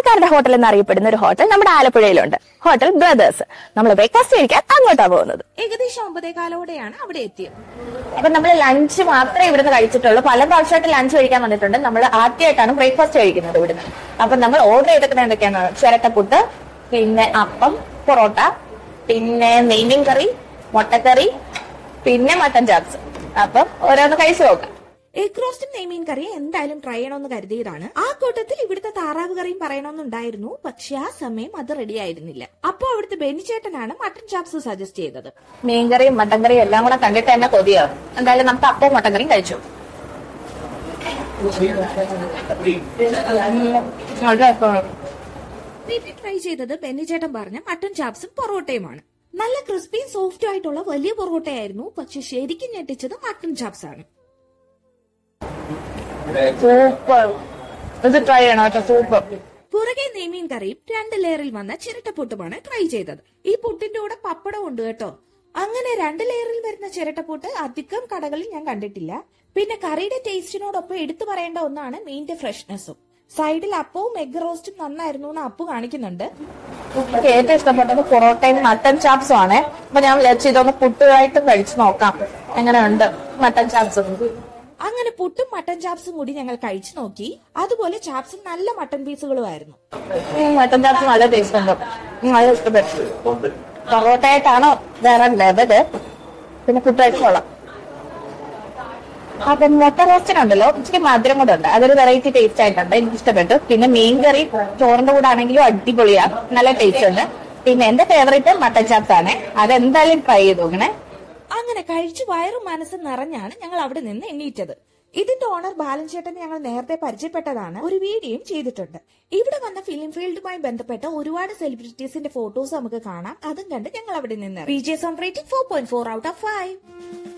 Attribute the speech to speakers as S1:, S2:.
S1: പണക്കാരുടെ hotel എന്നറിയപ്പെടുന്ന ഒരു hotel നമ്മുടെ ആലപ്പുഴയിലുണ്ട് ഹോട്ടൽ ബ്രദേഴ്സ് നമ്മൾ ബ്രേക്ക്ഫാസ്റ്റ് കഴിക്കാൻ അങ്ങോട്ടാ പോകുന്നത്
S2: ഏകദേശം ഒമ്പതേ കാലോടെയാണ് അവിടെ എത്തിയത്
S1: അപ്പൊ നമ്മൾ ലഞ്ച് മാത്രമേ ഇവിടുന്ന് കഴിച്ചിട്ടുള്ളൂ പല പ്രാവശ്യമായിട്ട് ലഞ്ച് കഴിക്കാൻ വന്നിട്ടുണ്ട് നമ്മൾ ആദ്യമായിട്ടാണ് ബ്രേക്ക്ഫാസ്റ്റ് കഴിക്കുന്നത് ഇവിടുന്ന് അപ്പൊ നമ്മൾ ഓർഡർ ചെയ്തിരിക്കുന്നത് എന്തൊക്കെയാണ് ചിരട്ടപ്പുട്ട് പിന്നെ അപ്പം പൊറോട്ട പിന്നെ നെയ്മീൻ കറി മുട്ടക്കറി പിന്നെ മട്ടൻ ചാപ്സ് അപ്പം ഓരോന്ന് കഴിച്ചു നോക്കാം
S2: എഗ് റോസ്റ്റും നെയ്മീൻ കറിയും എന്തായാലും ട്രൈ ചെയ്യണമെന്ന് കരുതിയതാണ് ആ കൂട്ടത്തിൽ ഇവിടുത്തെ താറാവ് കറിയും പറയണമെന്നുണ്ടായിരുന്നു പക്ഷെ ആ സമയം അത് റെഡി ആയിരുന്നില്ല അപ്പൊ അവിടുത്തെ ബെനിച്ചേട്ടനാണ് മട്ടൻ ചാപ്സ് സജസ്റ്റ് ചെയ്തത്
S1: മീൻകറിയും മട്ടൻ കറിയും എല്ലാം കൂടെ കണ്ടിട്ട് തന്നെ കൊതിയാവും എന്തായാലും നമുക്ക് അപ്പവും മട്ടൻ കറിയും കഴിച്ചു
S2: വീട്ടിൽ ട്രൈ ചെയ്തത് ബെന്നിച്ചേട്ടൻ പറഞ്ഞ മട്ടൻ ചാപ്സും പൊറോട്ടയുമാണ് നല്ല ക്രിസ്പിയും സോഫ്റ്റും ആയിട്ടുള്ള വലിയ പൊറോട്ടയായിരുന്നു പക്ഷെ ശരിക്കും ഞെട്ടിച്ചത് മട്ടൻ ചാപ്സ് ആണ്
S1: സൂപ്പർ ഇത് ട്രൈ ചെയ്യണം കേട്ടോ സൂപ്പർ
S2: പുറകെ നെയ്മീൻ കറിയും രണ്ട് ലെയറിൽ വന്ന ചിരട്ടപ്പുട്ടുമാണ് ട്രൈ ചെയ്തത് ഈ പുട്ടിന്റെ കൂടെ പപ്പടം ഉണ്ട് കേട്ടോ അങ്ങനെ രണ്ട് ലെയറിൽ വരുന്ന ചിരട്ടപ്പുട്ട് അധികം കടകളിൽ ഞാൻ കണ്ടിട്ടില്ല പിന്നെ കറിയുടെ ടേസ്റ്റിനോടൊപ്പം എടുത്തു പറയേണ്ട ഒന്നാണ് മീനിന്റെ ഫ്രഷ്നെസ്സും സൈഡിൽ അപ്പവും എഗ് റോസ്റ്റും നന്നായിരുന്നു എന്ന് അപ്പു കാണിക്കുന്നുണ്ട്
S1: എനിക്ക് ഏറ്റവും ഇഷ്ടപ്പെട്ടത് പൊറോട്ടയും മട്ടൻ ചാപ്സും ആണ് അപ്പൊ ഞാൻ വിചാരിച്ചു ഇതൊന്ന് പുട്ടുമായിട്ടും കഴിച്ചു നോക്കാം എങ്ങനെയുണ്ട് മട്ടൻ ചാപ്സും
S2: അങ്ങനെ പുട്ടും മട്ടൻ ചാപ്സും കൂടി ഞങ്ങൾ കഴിച്ചു നോക്കി അതുപോലെ ചാപ്സും നല്ല മട്ടൻ പീസുകളും ആയിരുന്നു
S1: മട്ടൻ ചാപ്സ് നല്ല ടേസ്റ്റ് ഉണ്ട് ഉം, നല്ല ഇഷ്ടപ്പെട്ടു പൊറോട്ടയായിട്ടാണോ വേറെ ലെവല് പിന്നെ പുട്ടായിട്ട് കൊള്ളാം അപ്പം മുട്ട റോസ്റ്റിനുണ്ടല്ലോ ഇച്ചിരി മധുരം കൂടെ ഉണ്ട് അതൊരു വെറൈറ്റി ടേസ്റ്റ് ആയിട്ടുണ്ട് എനിക്ക് ഇഷ്ടപ്പെട്ടു പിന്നെ മീൻ കറി ചോറിന്റെ കൂടെ ആണെങ്കിലും അടിപൊളിയാ നല്ല ടേസ്റ്റ് ഉണ്ട് പിന്നെ എന്റെ ഫേവറേറ്റ് മട്ടൻ ചാപ്സ് ആണ് അതെന്തായാലും ട്രൈ ചെയ്ത് നോക്കണേ
S2: അങ്ങനെ കഴിച്ചു വയറും മനസ്സും നിറഞ്ഞാണ് ഞങ്ങൾ അവിടെ നിന്ന് എണ്ണീറ്റത് ഇതിന്റെ ഓണർ ബാലൻ ചേട്ടനെ ഞങ്ങൾ നേരത്തെ പരിചയപ്പെട്ടതാണ് ഒരു വീഡിയോയും ചെയ്തിട്ടുണ്ട് ഇവിടെ വന്ന ഫിലിം ഫീൽഡുമായി ബന്ധപ്പെട്ട ഒരുപാട് സെലിബ്രിറ്റീസിന്റെ ഫോട്ടോസ് നമുക്ക് കാണാം അതും കണ്ട് ഞങ്ങൾ അവിടെ നിന്ന് P J zone rating four point four out of five